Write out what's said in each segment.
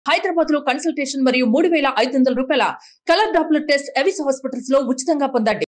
హైదరాబాద్ లో కన్సల్టేషన్ మరియు మూడు వేల ఐదు వందల రూపాయల colour Doppler test Avis hospitals లో ఉచితంగా పొందండి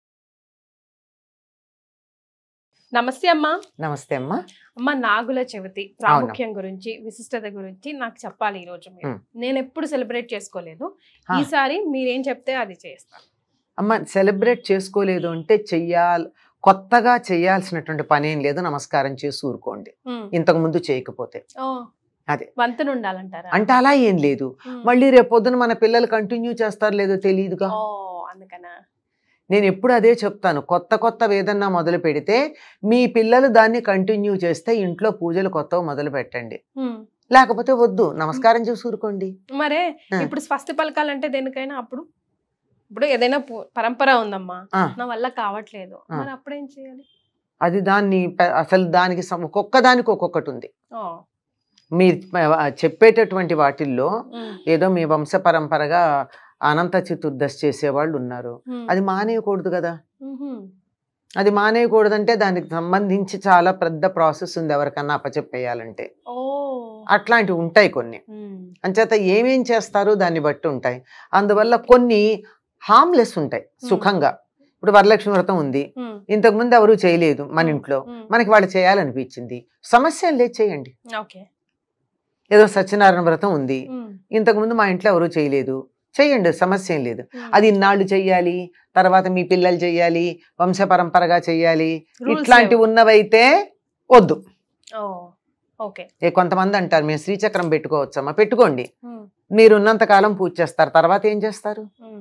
నమస్తే అమ్మా నమస్తే అమ్మా అమ్మ నాగుల చవితి ప్రాముఖ్యం గురించి విశిష్టత గురించి నాకు చెప్పాలి ఈ రోజు మీరు మ్. నేను ఎప్పుడు సెలబ్రేట్ చేసుకోలేదు హా. ఈసారి మీరేం చెప్తే అది చేస్తాను అమ్మ సెలబ్రేట్ చేసుకోలేదు అంటే చెయ్యాలి కొత్తగా చేయాల్సినటువంటి పని ఏం లేదు నమస్కారం చేసి ఊరుకోండి మ్. ఇంతకు ముందు చేయకపోతే ఓ అదే. వంతన ఉండాలంటారా అంటే అలా ఏం లేదు మ్. మళ్ళీ రేపు పొద్దున మన పిల్లలు కంటిన్యూ చేస్తారో లేదో తెలియదుగా ఓ అందుకనా నేను ఎప్పుడు అదే చెప్తాను కొత్త కొత్త ఏదన్నా మొదలు పెడితే మీ పిల్లలు దాన్ని కంటిన్యూ చేస్తే ఇంట్లో పూజలు కొత్తవి మొదలు పెట్టండి మ్. లేకపోతే వద్దు నమస్కారం చేసి ఊరుకోండి మరే ఆ. ఇప్పుడు స్వస్తి పలకాలంటే దేనికైనా అప్పుడు ఇప్పుడు ఏదైనా పు- పరంపర ఉందమ్మా ఆ. నా వల్ల కావట్లేదు ఆ. మరి అప్పుడేం చేయాలి అది దాన్ని పె- అసలు దానికి సం- ఒక్కొక్క దానికి ఒక్కొక్కటి ఉంది ఓ మీరు ఆ, చెప్పేటటువంటి వాటిల్లో మ్. ఏదో మీ వంశ పరంపరగా అనంత చతుర్దశి చేసేవాళ్ళు ఉన్నారు మ్. అది మానేయకూడదు కదా మ్హూ. అది మానేయకూడదంటే దానికి సంబంధించి చాలా పెద్ద ప్రాసెస్ ఉంది ఎవరికన్నా అప్పచెప్పేయాలంటే ఓ అట్లాంటివి ఉంటాయి కొన్ని మ్. అంచేత ఏమేం చేస్తారో దాన్ని బట్టి ఉంటాయి అందువల్ల కొన్ని హార్మ్లెస్ ఉంటాయి సుఖంగా ఇప్పుడు వరలక్ష్మి వ్రతం ఉంది మ్. ఇంతకు ముందు ఎవరు చేయలేదు మన ఇంట్లో మ్. మనకి వాళ్ళు చేయాలనిపించింది సమస్య లేదు చేయండి ఓకే ఏదో సత్యనారాయణ వ్రతం ఉంది మ్. ఇంతకు ముందు మా ఇంట్లో ఎవరు చేయలేదు చేయండి సమస్య ఏం లేదు మ్. అది ఇన్నాళ్ళు చెయ్యాలి తర్వాత మీ పిల్లలు చెయ్యాలి వంశ పరంపరగా చెయ్యాలి Rules ఇట్లాంటివి లేవు. ఉన్నవైతే వద్దు ఓ ఓకే ఏ కొంతమంది అంటారు మేము శ్రీచక్రం పెట్టుకోవచ్చమ్మా పెట్టుకోండి మ్. మీరు ఉన్నంత కాలం పూజ చేస్తారు తర్వాత ఏం చేస్తారు మ్.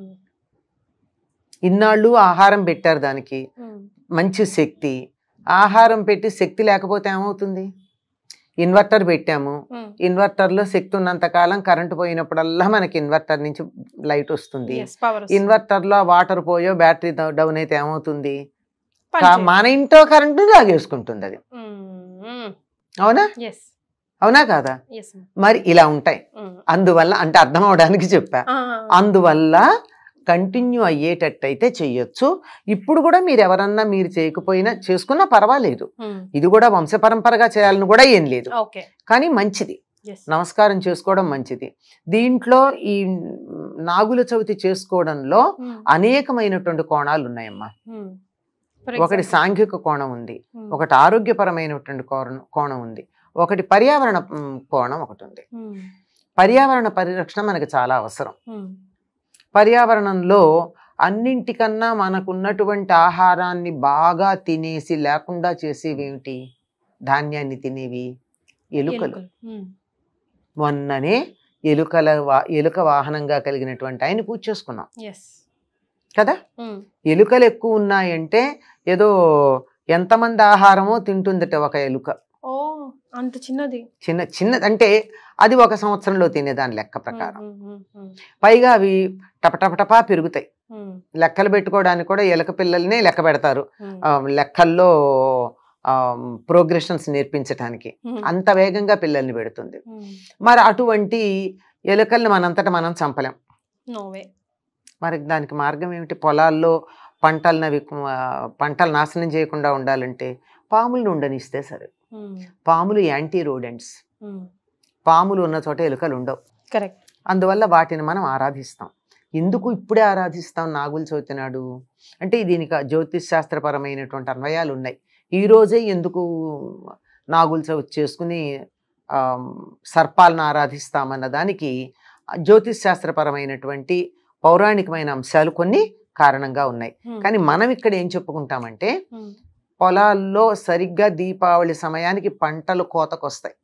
ఇన్నాళ్ళు ఆహారం పెట్టారు దానికి మ్. మంచి శక్తి ఆహారం పెట్టి శక్తి లేకపోతే ఏమవుతుంది ఇన్వర్టర్ పెట్టాము మ్. ఇన్వర్టర్లో శక్తి ఉన్నంత కాలం కరెంటు పోయినప్పుడల్లా మనకి ఇన్వర్టర్ నుంచి లైట్ వస్తుంది Yes, power వస్తుంది. ఇన్వర్టర్లో వాటర్ పోయో బ్యాటరీ డౌన్ అయితే ఏమవుతుంది పని కా- చేయదు. మన ఇంట్లో కరెంటు లాగేసుకుంటుంది అది మ్. మ్. అవునా Yes. అవునా కాదా Yes, ma'am. మరి ఇలా ఉంటాయి మ్. అందువల్ల అంటే అర్థం అవడానికి చెప్పా ఆ. అందువల్ల కంటిన్యూ అయ్యేటట్టయితే చెయ్యొచ్చు ఇప్పుడు కూడా మీరు ఎవరన్నా మీరు చేయకపోయినా చేసుకున్నా పర్వాలేదు మ్. ఇది కూడా వంశపరంపరగా చేయాలని కూడా ఏం లేదు ఓకే కానీ మంచిది Yes. నమస్కారం చేసుకోవడం మంచిది దీంట్లో ఈ నాగుల చవితి చేసుకోవడంలో మ్. అనేకమైనటువంటి కోణాలు ఉన్నాయమ్మా మ్. For ఒకటి example. సాంఘిక కోణం ఉంది మ్. ఒకటి ఆరోగ్యపరమైనటువంటి కోణం కోణం ఉంది ఒకటి పర్యావరణ మ్, కోణం ఒకటి ఉంది మ్. పర్యావరణ పరిరక్షణ మనకి చాలా అవసరం మ్. పర్యావరణంలో అన్నింటికన్నా మనకున్నటువంటి ఆహారాన్ని బాగా తినేసి లేకుండా చేసేవి ఏమిటి ధాన్యాన్ని తినేవి ఎలుకలు ఎలుకలు. మ్. మొన్ననే ఎలుకల వా ఎలుక వాహనంగా కలిగినటువంటి ఆయన పూజ చేసుకున్నాం Yes. కదా మ్. ఎలుకలు ఎక్కువ ఉన్నాయంటే ఏదో ఎంతమంది ఆహారమో తింటుందట ఒక ఎలుక ఓ అంత చిన్నది చిన్న చిన్న అంటే అది ఒక సంవత్సరంలో తినేదాని లెక్క ప్రకారం మ్. మ్. మ్. పైగా అవి టపటపటపా పెరుగుతాయి మ్. లెక్కలు పెట్టుకోవడానికి కూడా ఎలుక పిల్లల్నే లెక్క పెడతారు మ్. ఆ, లెక్కల్లో ప్రోగ్రెషన్స్ నేర్పించడానికి మ్. అంత వేగంగా పిల్లల్ని పెడుతుంది మ్. మరి అటువంటి ఎలుకల్ని మనంతట మనం చంపలేం No way. మరి దానికి మార్గం ఏమిటి పొలాల్లో పంటలను అవి ఆ, పంటలు నాశనం చేయకుండా ఉండాలంటే పాములను ఉండనిస్తే సరే మ్. పాములు యాంటీ రోడెంట్స్ మ్. పాములు ఉన్న చోట ఎలుకలు ఉండవు కరెక్ట్ అందువల్ల వాటిని మనం ఆరాధిస్తాం ఎందుకు ఇప్పుడే ఆరాధిస్తాం నాగుల చవితి నాడు అంటే దీనికి జ్యోతిష్ శాస్త్రపరమైనటువంటి అన్వయాలు ఉన్నాయి ఈ రోజే ఎందుకు నాగుల చవితి చేసుకుని ఆ, సర్పాలను ఆరాధిస్తామన్న దానికి జ్యోతిష్ శాస్త్రపరమైనటువంటి పౌరాణికమైన అంశాలు కొన్ని కారణంగా ఉన్నాయి కానీ మనం ఇక్కడ ఏం చెప్పుకుంటామంటే పొలాల్లో సరిగ్గా దీపావళి సమయానికి పంటలు కోతకొస్తాయి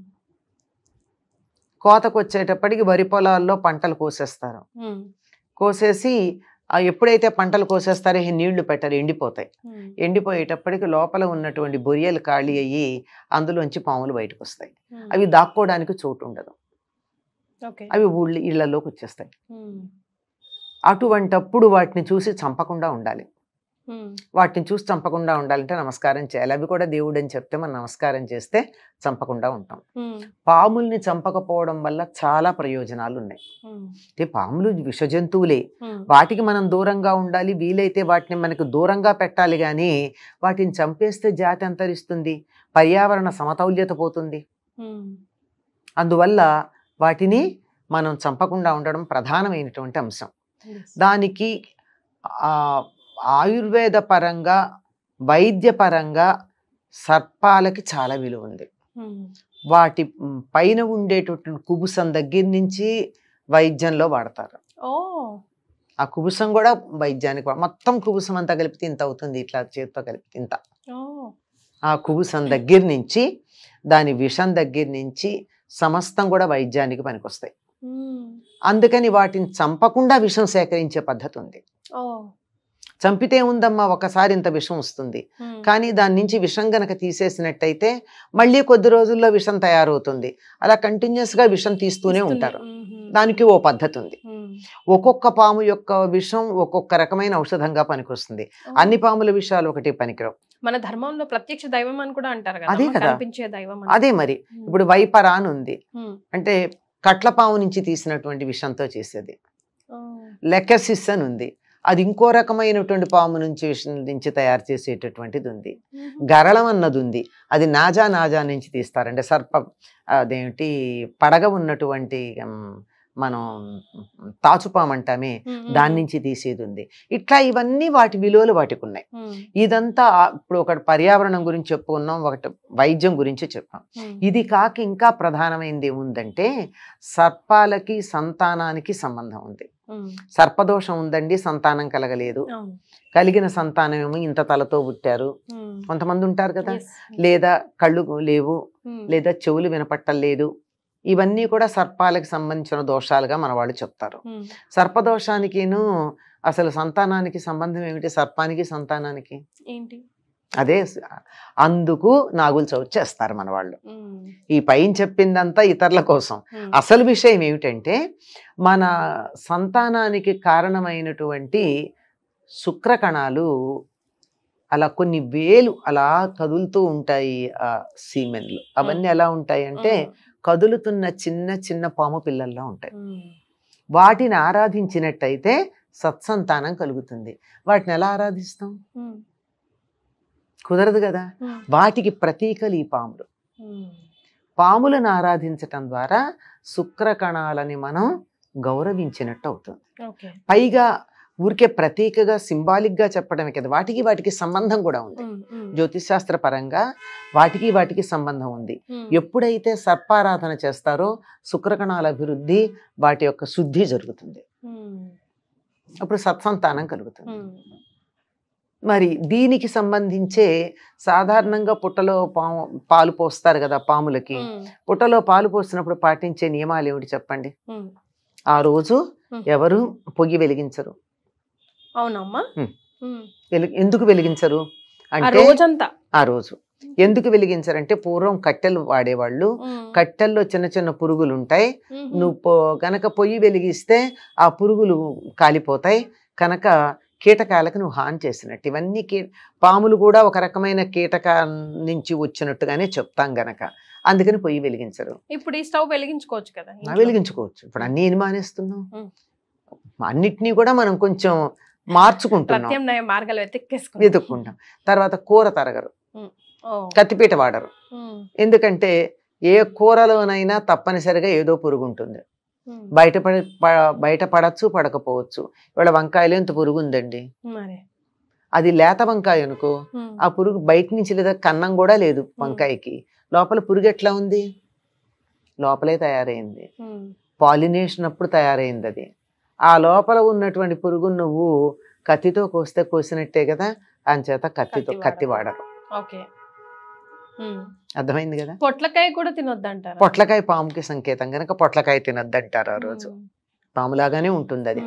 కోతకు వచ్చేటప్పటికి వరి పొలాల్లో పంటలు కోసేస్తారు కోసేసి ఆ ఎప్పుడైతే పంటలు కోసేస్తారో ఈ నీళ్లు పెట్టారు ఎండిపోతాయి ఎండిపోయేటప్పటికి లోపల ఉన్నటువంటి బొరియలు ఖాళీ అయ్యి అందులోంచి పాములు బయటకు వస్తాయి అవి దాక్కోవడానికి చోటు ఉండదు ఓకే అవి ఊళ్ళ ఇళ్లలోకి వచ్చేస్తాయి అటువంటప్పుడు వాటిని చూసి చంపకుండా ఉండాలి వాటిని చూసి చంపకుండా ఉండాలంటే నమస్కారం చేయాలి అవి కూడా దేవుడు అని చెప్తే మనం నమస్కారం చేస్తే చంపకుండా ఉంటాం పాముల్ని చంపకపోవడం వల్ల చాలా ప్రయోజనాలు ఉన్నాయి అంటే పాములు విష జంతువులే వాటికి మనం దూరంగా ఉండాలి వీలైతే వాటిని మనకు దూరంగా పెట్టాలి కానీ వాటిని చంపేస్తే జాతి అంతరిస్తుంది పర్యావరణ సమతౌల్యత పోతుంది అందువల్ల వాటిని మనం చంపకుండా ఉండడం ప్రధానమైనటువంటి అంశం Yes. దానికి ఆ, ఆయుర్వేద పరంగా వైద్య పరంగా సర్పాలకి చాలా విలువ ఉంది ఉమ్. వాటి మ్, పైన ఉండేటటువంటి కుబుసం దగ్గర నుంచి వైద్యంలో వాడతారు ఓ ఆ కుబుసం కూడా వైద్యానికి వా- మొత్తం కుబుసం అంతా కలిపితే ఇంత అవుతుంది ఇట్లా చేతితో కలిపితే ఇంత ఓ ఆ కుబుసం దగ్గర నుంచి దాని విషం దగ్గర నుంచి సమస్తం కూడా వైద్యానికి పనికొస్తాయి ఉమ్. అందుకని వాటిని చంపకుండా విషం సేకరించే పద్ధతి ఉంది ఓ చంపితే ఉందమ్మా ఒకసారి ఇంత విషం వస్తుంది ఉమ్. కానీ దాని నుంచి విషం గనక తీసేసినట్టయితే మళ్ళీ కొద్ది రోజుల్లో విషం తయారవుతుంది అలా కంటిన్యూస్ గా విషం తీస్తూనే ఇస్తుంది. ఉంటారు ఉమ్. దానికి ఓ పద్ధతి ఉంది ఉమ్. ఒక్కొక్క పాము యొక్క విషం ఒక్కొక్క రకమైన ఔషధంగా పనికొస్తుంది ఓ. అన్ని పాముల విషయాలు ఒకటి పనికిరావు మన ధర్మంలో ప్రత్యక్ష దైవం అని కూడా అంటారు కదా అదే అమ్మ, కదా. కనిపించే దైవం అని. అదే మరి ఉమ్. ఇప్పుడు వైపర అని ఉంది ఉమ్. అంటే కట్ల పాము నుంచి తీసినటువంటి విషంతో చేసేది ఓ. లెకసిస్ అని ఉంది అది ఇంకో రకమైనటువంటి పాము నుంచి విషం నుంచి తయారు చేసేటటువంటిది ఉంది ఉమ్. గరళం అన్నది ఉంది అది నాజా నాజా నుంచి తీస్తారంటే సర్ప అదేంటి పడగ ఉన్నటువంటి ఉమ్, మనం తాచుపాము అంటామే ఉమ్. దాని నుంచి తీసేది ఉంది ఇట్లా ఇవన్నీ వాటి విలువలు వాటికి ఉన్నాయి ఉమ్. ఇదంతా ఆ- ఇప్పుడు ఒకటి పర్యావరణం గురించి చెప్పుకున్నాం ఒకటి వైద్యం గురించి చెప్పాం ఉమ్. ఇది కాక ఇంకా ప్రధానమైనది ఏముందంటే సర్పాలకి సంతానానికి సంబంధం ఉంది ఉమ్. సర్పదోషం ఉందండి సంతానం కలగలేదు అవును. కలిగిన సంతానం ఏమో ఇంత తలతో పుట్టారు ఉమ్. కొంతమంది ఉంటారు కదా Yes. లేదా కళ్ళు లేవు ఉమ్. లేదా చెవులు వినపట్టలేదు ఇవన్నీ కూడా సర్పాలకు సంబంధించిన దోషాలుగా మన వాళ్ళు చెప్తారు ఉమ్. సర్పదోషానికిను అసలు సంతానానికి సంబంధం ఏమిటి సర్పానికి సంతానానికి ఏంటి అదే స- అందుకు నాగుల చవితి చేస్తారు మన వాళ్ళు ఉమ్. ఈ పైన చెప్పిందంతా ఇతరుల కోసం ఉమ్. అసలు విషయం ఏమిటంటే మన సంతానానికి కారణమైనటువంటి శుక్రకణాలు అలా కొన్ని వేలు అలా కదులుతూ ఉంటాయి ఆ సీమెన్లు అవన్నీ ఎలా ఉంటాయి అంటే కదులుతున్న చిన్న చిన్న పాము పిల్లల్లో ఉంటాయి ఉమ్. వాటిని ఆరాధించినట్టయితే సత్సంతానం కలుగుతుంది వాటిని ఎలా ఆరాధిస్తాం ఉమ్. కుదరదు కదా ఉమ్. వాటికి ప్రతీకలు ఈ పాములు ఉమ్. పాములను ఆరాధించటం ద్వారా శుక్రకణాలని మనం గౌరవించినట్టు అవుతుంది ఓకే పైగా ఊరికే ప్రతీకగా సింబాలిక్ గా చెప్పడమే కదా వాటికి వాటికి సంబంధం కూడా ఉంది ఉమ్. ఉమ్. జ్యోతిష్ శాస్త్ర పరంగా వాటికి వాటికి సంబంధం ఉంది ఉమ్. ఎప్పుడైతే సర్పారాధన చేస్తారో శుక్రకణాల అభివృద్ధి వాటి యొక్క శుద్ధి జరుగుతుంది ఉమ్. అప్పుడు సత్సంతానం కలుగుతుంది ఉమ్. మరి దీనికి సంబంధించే సాధారణంగా పుట్టలో పాము పాలు పోస్తారు కదా పాములకి ఉమ్. పుట్టలో పాలు పోసినప్పుడు పాటించే నియమాలు ఏమిటి చెప్పండి ఉమ్. ఆ రోజు Hmm. ఎవరు పొయ్యి వెలిగించరు అవునమ్మా ఉమ్. ఉమ్. వెలి- ఎందుకు వెలిగించరు ఆ అంటే రోజంతా ఆ రోజు ఎందుకు వెలిగించరంటే పూర్వం కట్టెలు వాడేవాళ్ళు ఉమ్. కట్టెల్లో చిన్న చిన్న పురుగులు ఉంటాయి ఉమ్. నువ్వు పో- గనక పొయ్యి వెలిగిస్తే ఆ పురుగులు కాలిపోతాయి కనుక కీటకాలకు నువ్వు హాని చేసినట్టు ఇవన్నీ కీ పాములు కూడా ఒక రకమైన కీటక నుంచి వచ్చినట్టుగానే చెప్తాం గనక అందుకని పొయ్యి వెలిగించరు ఇప్పుడు ఈ స్టవ్ వెలిగించుకోవచ్చు కదా నా ఇంట్లో. వెలిగించుకోవచ్చు ఇప్పుడు అన్ని ఏం మానేస్తున్నాం ఉం. అన్నిటినీ కూడా మనం కొంచెం మార్చుకుంటున్నాం ప్రత్యామ్నాయ మార్గాలు వెతికేసుకుంటాం వెతుక్కుంటాం తర్వాత కూర తరగరు ఓ. కత్తిపీట వాడరు ఉమ్. ఎందుకంటే ఏ కూరలోనైనా తప్పనిసరిగా ఏదో పురుగు ఉంటుంది ఉమ్. బయట పడి ప- బయట పడచ్చు పడకపోవచ్చు ఇవాళ వంకాయలో ఇంత పురుగు ఉందండి మరి అది లేత వంకాయ అనుకో ఉమ్. ఆ పురుగు బయట నుంచి లేదా కన్నం కూడా లేదు వంకాయకి లోపల పురుగు ఎట్లా ఉంది లోపలే తయారైంది ఉమ్. పాలినేషన్ అప్పుడు తయారైంది అది ఆ లోపల ఉన్నటువంటి పురుగు నువ్వు కత్తితో కోస్తే కోసినట్టే కదా అంచేత కత్తితో కత్తి కత్తి వాడరు. వాడరు ఓకే ఉమ్. అర్థమైంది కదా పొట్లకాయ కూడా తినొద్దంటారు పొట్లకాయ పాముకి సంకేతం కనుక పొట్లకాయ తినొద్దంటారు ఆ రోజు పాములాగానే ఉంటుంది అది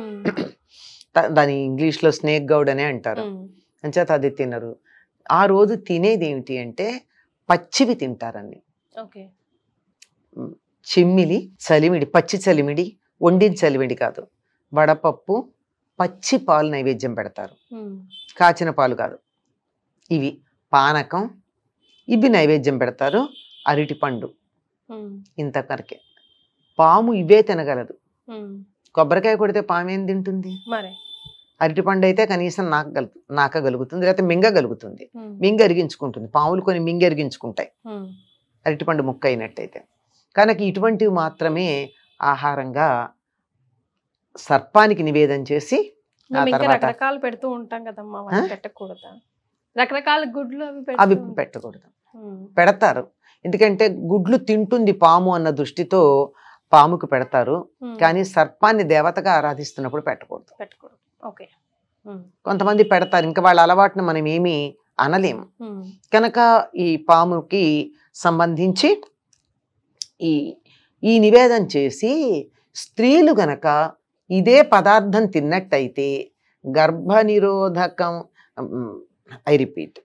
త- దాని ఇంగ్లీష్ లో స్నేక్ గౌడ్ అనే అంటారు అంచేత అది తినరు ఆ రోజు తినేది ఏమిటి అంటే పచ్చివి తింటారని ఓకే చిమ్మిలి చలిమిడి పచ్చి చలిమిడి వండిన చలిమిడి కాదు వడపప్పు పచ్చి పాలు నైవేద్యం పెడతారు కాచిన పాలు కాదు ఇవి పానకం ఇవి నైవేద్యం పెడతారు అరటిపండు ఇంతవరకే పాము ఇవే తినగలదు కొబ్బరికాయ కొడితే పాము ఏం తింటుంది మరి అరటిపండు అయితే కనీసం నాకగలు నాకగలుగుతుంది లేకపోతే మింగగలుగుతుంది ఉమ్. మింగ అరిగించుకుంటుంది పాములు కొన్ని మింగ అరిగించుకుంటాయి ఉమ్. అరటిపండు ముక్క అయినట్టయితే కనుక ఇటువంటివి మాత్రమే ఆహారంగా సర్పానికి నివేదన చేసి ఆ మేము ఇంకా తర్వాత రకరకాలు పెడుతూ ఉంటాం కదమ్మా ఆ? వాళ్ళు పెట్టకూడదా రకరకాల గుడ్లు అవి పెడుతూ అవి ఉంటాం. పెట్టకూడదు ఉమ్, పెడతారు ఎందుకంటే గుడ్లు తింటుంది పాము అన్న దృష్టితో పాముకు పెడతారు ఉమ్, కానీ సర్పాన్ని దేవతగా ఆరాధిస్తున్నప్పుడు పెట్టకూడదు పెట్టకూడదు ఓకే ఉమ్, కొంతమంది పెడతారు ఇంకా వాళ్ళ అలవాటును మనం ఏమీ అనలేము ఉమ్, కనుక ఈ పాముకి సంబంధించి ఈ ఈ నివేదన చేసి స్త్రీలు గనక ఇదే పదార్థం తిన్నట్టయితే గర్భ నిరోధకం ఐ రిపీట్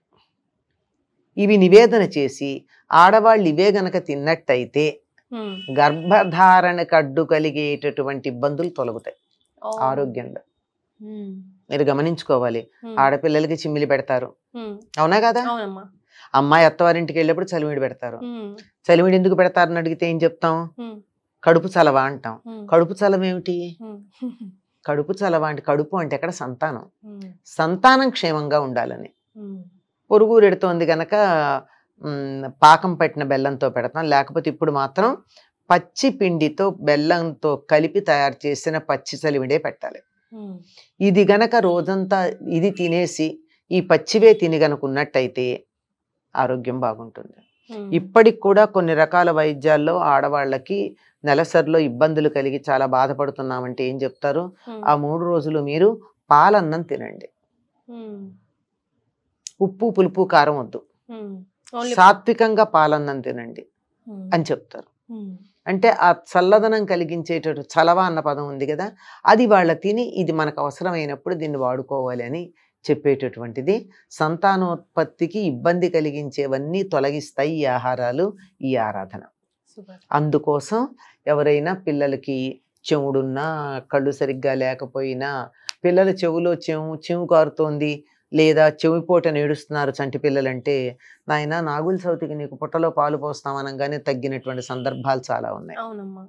ఇవి నివేదన చేసి ఆడవాళ్ళు ఇవే గనక తిన్నట్టయితే ఉమ్. గర్భధారణకు అడ్డు కలిగేటటువంటి ఇబ్బందులు తొలగుతాయి ఓ, ఆరోగ్యంలో ఉమ్, మీరు గమనించుకోవాలి ఉమ్, ఆడపిల్లలకి చిమ్మిలి పెడతారు ఉమ్, అవునా కదా అవునమ్మా అమ్మాయి అత్తవారింటికి వెళ్ళినప్పుడు చలిమిడి పెడతారు ఉమ్, చలిమిడి ఎందుకు పెడతారని అడిగితే ఏం చెప్తాం ఉమ్, కడుపు చలవ అంటాం ఉమ్, కడుపు చలవ ఏమిటి ఉమ్, కడుపు చలవ అంటే కడుపు అంటే ఎక్కడ సంతానం ఉమ్, సంతానం క్షేమంగా ఉండాలని ఉమ్, పొరుగురు ఎడుతోంది గనక మ్, పాకం పెట్టిన బెల్లంతో పెడతాం లేకపోతే ఇప్పుడు మాత్రం పచ్చి పిండితో బెల్లంతో కలిపి తయారు చేసిన పచ్చి చలిమిడే పెట్టాలి ఉమ్, ఇది గనక రోజంతా ఇది తినేసి ఈ పచ్చివే తిని గనక ఉన్నట్టయితే ఆరోగ్యం బాగుంటుంది ఉమ్, ఇప్పటికి కూడా కొన్ని రకాల వైద్యాల్లో ఆడవాళ్ళకి నెలసరిలో ఇబ్బందులు కలిగి చాలా బాధపడుతున్నామంటే ఏం చెప్తారు ఉమ్, ఆ మూడు రోజులు మీరు పాలన్నం తినండి ఉమ్, ఉప్పు పులుపు కారం వద్దు ఉమ్, ఓన్లీ సాత్వికంగా పాలన్నం తినండి ఉమ్, అని చెప్తారు ఉమ్, అంటే ఆ చల్లదనం కలిగించేటట్టు చలవ అన్న పదం ఉంది కదా అది వాళ్ళ తిని ఇది మనకు అవసరమైనప్పుడు దీన్ని వాడుకోవాలి అని చెప్పేటటువంటిది సంతానోత్పత్తికి ఇబ్బంది కలిగించేవన్నీ తొలగిస్తాయి ఈ ఆహారాలు ఈ ఆరాధన సూపర్ అందుకోసం ఎవరైనా పిల్లలకి చెవుడున్నా కళ్ళు సరిగ్గా లేకపోయినా పిల్లల చెవులో చెవు చెవు కారుతోంది లేదా చెవిపోట నేడుస్తున్నారు చంటి పిల్లలంటే నాయన నాగుల చవితికి నీకు పుట్టలో పాలు పోస్తామనగానే తగ్గినటువంటి సందర్భాలు చాలా ఉన్నాయి అవునమ్మా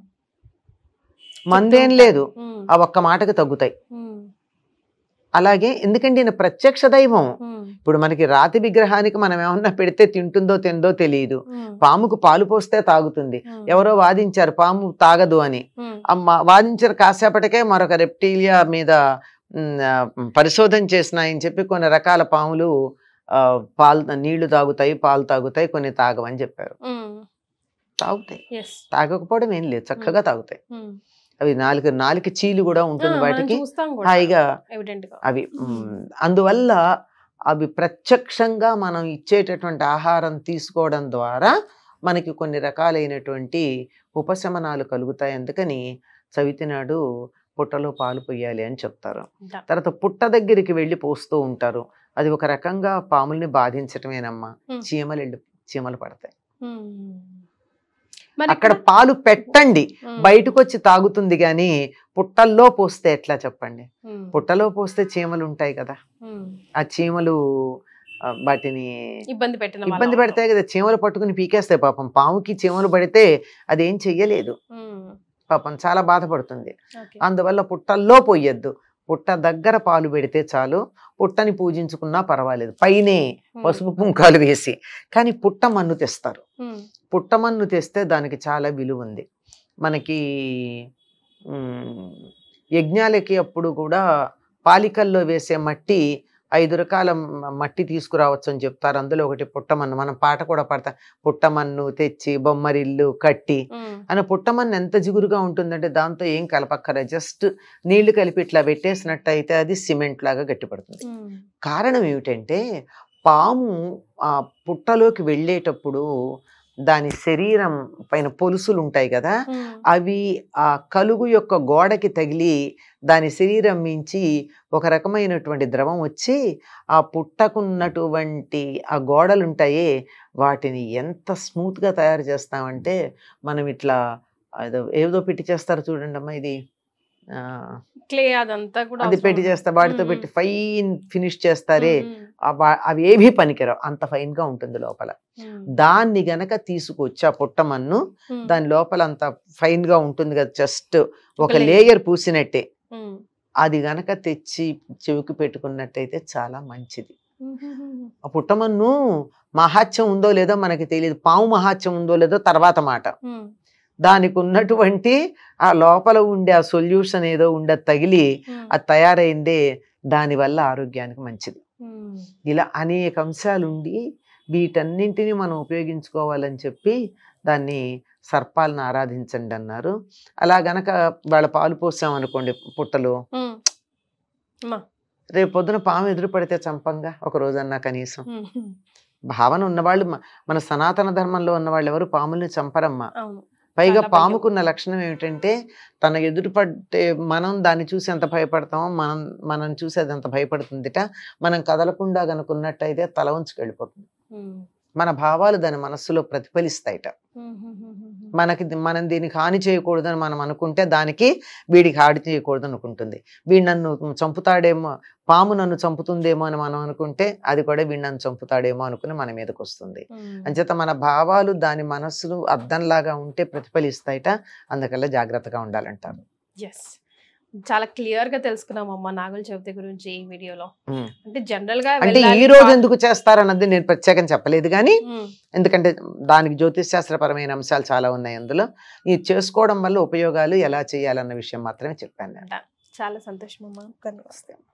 మందేం లేదు ఉమ్, ఆ ఒక్క మాటకి తగ్గుతాయి ఉమ్, అలాగే ఎందుకంటే ఈయన ప్రత్యక్ష దైవం ఉమ్, ఇప్పుడు మనకి రాతి విగ్రహానికి మనం ఏమన్నా పెడితే తింటుందో తిందో తెలియదు ఉమ్, పాముకు పాలు పోస్తే తాగుతుంది ఉమ్, ఎవరో వాదించారు పాము తాగదు అని ఉమ్, అమ్మ వాదించిన కాసేపటికే మరొక రెప్టీలియా మీద మ్, ఆ, పరిశోధన చేసినాయని చెప్పి కొన్ని రకాల పాములు ఆ, పాలు నీళ్లు తాగుతాయి పాలు తాగుతాయి కొన్ని తాగవని చెప్పారు ఉమ్, తాగుతాయి yes, తాగకపోవడం ఏం లేదు చక్కగా తాగుతాయి ఉమ్. అవి నాలుగు నాలుగు చీలు కూడా ఉంటుంది ఆ, మనం వాటికి చూస్తాం కూడా హాయిగా ఎవిడెంట్ గా అవి మ్, అందువల్ల అవి ప్రత్యక్షంగా మనం ఇచ్చేటటువంటి ఆహారం తీసుకోవడం ద్వారా మనకి కొన్ని రకాలైనటువంటి ఉపశమనాలు కలుగుతాయి అందుకని చవితి నాడు పుట్టలో పాలు పొయ్యాలి అని చెప్తారు Done. తర్వాత పుట్ట దగ్గరికి వెళ్ళి పోస్తూ ఉంటారు అది ఒక రకంగా పాముల్ని బాధించటమేనమ్మా Hmm. చీమలు వెళ్ళి చీమలు పడతాయి ఉమ్. మరి అక్కడ ఇక్కడ- పాలు పెట్టండి ఉమ్, బయటకు వచ్చి తాగుతుంది కానీ పుట్టల్లో పోస్తే ఎట్లా చెప్పండి ఉమ్, పుట్టలో పోస్తే చీమలు ఉంటాయి కదా ఉమ్. ఆ చీమలు ఆ, వాటిని ఇబ్బంది పెట్టిన వాళ్ళ ఇబ్బంది వాళ్ళు. పెడతాయి కదా చీమలు పట్టుకుని పీకేస్తాయి పాపం పాముకి చీమలు పడితే అదేం చెయ్యలేదు ఉమ్, పాపం చాలా బాధపడుతుంది okay. అందువల్ల పుట్టల్లో పోయొద్దు పుట్ట దగ్గర పాలు పెడితే చాలు పుట్టని పూజించుకున్నా పర్వాలేదు పైనే ఉమ్, పసుపు కుంకాలు వేసి కానీ పుట్ట మన్ను తెస్తారు ఉమ్, పుట్ట మన్ను తెస్తే దానికి చాలా విలువ ఉంది మనకి మ్, యజ్ఞాలకి అప్పుడు కూడా పాలికల్లో వేసే మట్టి ఐదు రకాల మ- మట్టి తీసుకురావచ్చు అని చెప్తారు అందులో ఒకటి పుట్టమన్ను మనం పాట కూడా పాడతాం పుట్టమన్ను తెచ్చి బొమ్మరిల్లు కట్టి ఉమ్, అని పుట్టమన్ను ఎంత జిగురుగా ఉంటుందంటే దాంతో ఏం కలపక్కర జస్ట్ నీళ్లు కలిపి ఇట్లా పెట్టేసినట్టు అయితే అది సిమెంట్ లాగా గట్టిపడుతుంది ఉమ్, కారణం ఏమిటంటే పాము ఆ పుట్టలోకి వెళ్ళేటప్పుడు దాని శరీరం పైన పొలుసులు ఉంటాయి కదా ఉమ్, అవి ఆ కలుగు యొక్క గోడకి తగిలి దాని శరీరం మించి ఒక రకమైనటువంటి ద్రవం వచ్చి ఆ పుట్టకున్నటువంటి ఆ గోడలు ఉంటాయే వాటిని ఎంత స్మూత్గా తయారు చేస్తామంటే మనం ఇట్లా ఏదో ఏదో పెట్టి చేస్తారు చూడండి అమ్మా ఇది ఆ, క్లే అదంతా కూడా అది అవసరం పెట్టి ఉండదు. చేస్తా వాటితో ఉమ్, పెట్టి ఫైన్ ఫినిష్ చేస్తారే ఉమ్, ఉమ్, ఆ వా- అవి ఏవి పనికిరావు అంత ఫైన్ గా ఉంటుంది లోపల ఉమ్, దాన్ని గనక తీసుకొచ్చి ఆ పుట్టమన్ను ఉమ్, దాని లోపల అంత ఫైన్ గా ఉంటుంది కదా జస్ట్ ఒక layer. లేయర్ పూసినట్టే ఉమ్, అది గనక తెచ్చి చెవికి పెట్టుకున్నట్టయితే చాలా మంచిది ఉమ్, ఉమ్, ఆ పుట్టమన్ను మహాత్యం ఉందో లేదో మనకి తెలియదు పాము మహాత్యం ఉందో లేదో తర్వాత మాట ఉమ్, దానికి ఉన్నటువంటి ఆ లోపల ఉండే ఆ సొల్యూషన్ ఏదో ఉండే తగిలి ఉమ్, అది తయారైందే దానివల్ల ఆరోగ్యానికి మంచిది ఉమ్, ఇలా అనేక అంశాలు ఉండి వీటన్నింటినీ మనం ఉపయోగించుకోవాలని చెప్పి దాన్ని సర్పాలను ఆరాధించండి అన్నారు అలా గనక వాళ్ళ పాలు పోసామనుకోండి పుట్టలో ఉమ్. అమ్మా. రేపు పొద్దున పాము ఎదురు పడితే చంపంగా ఒక రోజన్నా కనీసం ఉమ్, ఉమ్. భావన ఉన్నవాళ్ళు మ- మన సనాతన ధర్మంలో ఉన్నవాళ్ళు ఎవరు పాముల్ని చంపరమ్మా అవును పైగా చాలా భయం. పాముకున్న లక్షణం ఏమిటంటే తన ఎదురు పట్టే మనం దాన్ని చూసి ఎంత భయపడతామో మనం మనం చూసి అది ఎంత భయపడుతుందిట మనం కదలకుండా గనుకున్నట్టయితే తల ఉంచుకు వెళ్ళిపోతుంది ఉమ్, మన భావాలు దాని మనస్సులో ప్రతిఫలిస్తాయిట ఉమ్, ఉమ్, ఉమ్, ఉమ్. మనకి ది- మనం దీనికి హాని చేయకూడదని మనం అనుకుంటే దానికి వీడికి హాని చేయకూడదు అనుకుంటుంది వీడు నన్ను చంపుతాడేమో పాము నన్ను చంపుతుందేమో అని మనం అనుకుంటే అది కూడా వీడు నన్ను చంపుతాడేమో అనుకుని మన మీదకి వస్తుంది ఉమ్. అంచేత మన భావాలు దాని మనస్సులు అద్దంలాగా ఉంటే ప్రతిఫలిస్తాయిట అందుకల్లా జాగ్రత్తగా ఉండాలంటారు ఎస్ చాలా క్లియర్ గా తెలుసుకున్నాం అమ్మ నాగుల చవితి గురించి ఈ వీడియోలో ఉమ్. అంటే జనరల్ గా అంటే వెళ్ళాలి ఈ రోజు పా- ఎందుకు చేస్తారన్నది నేను ప్రత్యేకం చెప్పలేదు కానీ ఉమ్, ఎందుకంటే దానికి జ్యోతిష్ శాస్త్రపరమైన అంశాలు చాలా ఉన్నాయి అందులో ఇది చేసుకోవడం వల్ల ఉపయోగాలు ఎలా చేయాలన్న విషయం మాత్రమే చెప్పాను నేను చాలా సంతోషం అమ్మా నమస్తే